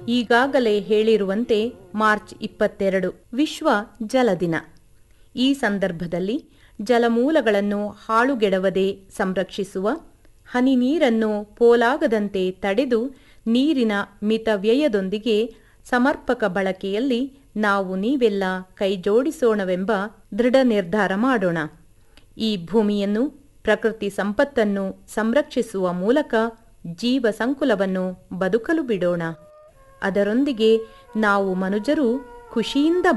ಈಗಾಗಲೇ ಹೇಳಿರುವಂತೆ ಮಾರ್ಚ್ ಇಪ್ಪತ್ತೆರಡು ವಿಶ್ವ ಜಲ ದಿನ ಈ ಸಂದರ್ಭದಲ್ಲಿ ಜಲಮೂಲಗಳನ್ನು ಹಾಳುಗೆಡವದೆ ಸಂರಕ್ಷಿಸುವ ಹನಿ ನೀರನ್ನು ಪೋಲಾಗದಂತೆ ತಡೆದು ನೀರಿನ ಮಿತವ್ಯಯದೊಂದಿಗೆ ಸಮರ್ಪಕ ಬಳಕೆಯಲ್ಲಿ ನಾವು ನೀವೆಲ್ಲ ಕೈಜೋಡಿಸೋಣವೆಂಬ ದೃಢ ನಿರ್ಧಾರ ಮಾಡೋಣ ಈ ಭೂಮಿಯನ್ನು ಪ್ರಕೃತಿ ಸಂಪತ್ತನ್ನು ಸಂರಕ್ಷಿಸುವ ಮೂಲಕ ಜೀವ ಸಂಕುಲವನ್ನು ಬದುಕಲು ಬಿಡೋಣ ಅದರೊಂದಿಗೆ ನಾವು ಮನುಜರು ಖುಷಿಯಿಂದ